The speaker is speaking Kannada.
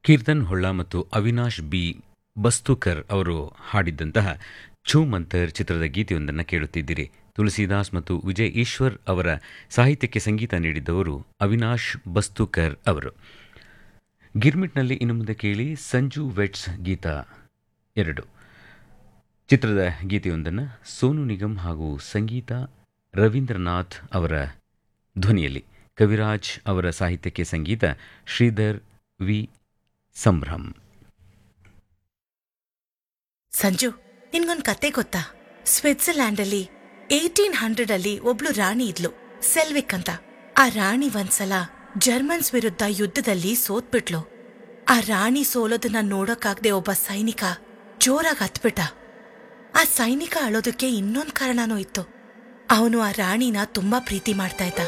ಕೀರ್ತನ್ ಹೊಳ್ಳ ಮತ್ತು ಅವಿನಾಶ್ ಬಿ ಬಸ್ತುಕರ್ ಅವರು ಹಾಡಿದ್ದಂತಹ ಛೂ ಮಂತರ್ ಚಿತ್ರದ ಗೀತೆಯೊಂದನ್ನು ಕೇಳುತ್ತಿದ್ದೀರಿ ತುಳಸಿದಾಸ್ ಮತ್ತು ವಿಜಯ್ ಈಶ್ವರ್ ಅವರ ಸಾಹಿತ್ಯಕ್ಕೆ ಸಂಗೀತ ನೀಡಿದ್ದವರು ಅವಿನಾಶ್ ಬಸ್ತುಕರ್ ಅವರು ಗಿರ್ಮಿಟ್ನಲ್ಲಿ ಇನ್ನು ಮುಂದೆ ಕೇಳಿ ಸಂಜು ವೆಟ್ಸ್ ಗೀತ ಎರಡು ಚಿತ್ರದ ಗೀತೆಯೊಂದನ್ನು ಸೋನು ನಿಗಮ್ ಹಾಗೂ ಸಂಗೀತ ರವೀಂದ್ರನಾಥ್ ಅವರ ಧ್ವನಿಯಲ್ಲಿ ಕವಿರಾಜ್ ಅವರ ಸಾಹಿತ್ಯಕ್ಕೆ ಸಂಗೀತ ಶ್ರೀಧರ್ ವಿ ಸಂಭ್ರಮ್ ಸಂಜು ನಿನ್ಗೊಂದ್ ಕತೆ ಗೊತ್ತಾ ಸ್ವಿಟ್ಜರ್ಲ್ಯಾಂಡ್ ಅಲ್ಲಿ ಏಟೀನ್ ಹಂಡ್ರೆಡ್ ಅಲ್ಲಿ ಒಬ್ಳು ರಾಣಿ ಇದ್ಲು ಸೆಲ್ವಿಕ್ ಅಂತ ಆ ರಾಣಿ ಒಂದ್ಸಲ ಜರ್ಮನ್ಸ್ ವಿರುದ್ಧ ಯುದ್ಧದಲ್ಲಿ ಸೋತ್ಬಿಟ್ಲು ಆ ರಾಣಿ ಸೋಲೋದನ್ನ ನೋಡೋಕಾಗ್ದೆ ಒಬ್ಬ ಸೈನಿಕ ಜೋರಾಗಿ ಹತ್ಬಿಟ್ಟ ಆ ಸೈನಿಕ ಅಳೋದಕ್ಕೆ ಇನ್ನೊಂದ್ ಕಾರಣನೂ ಇತ್ತು ಅವನು ಆ ರಾಣಿನ ತುಂಬಾ ಪ್ರೀತಿ ಮಾಡ್ತಾ ಇದ್ದ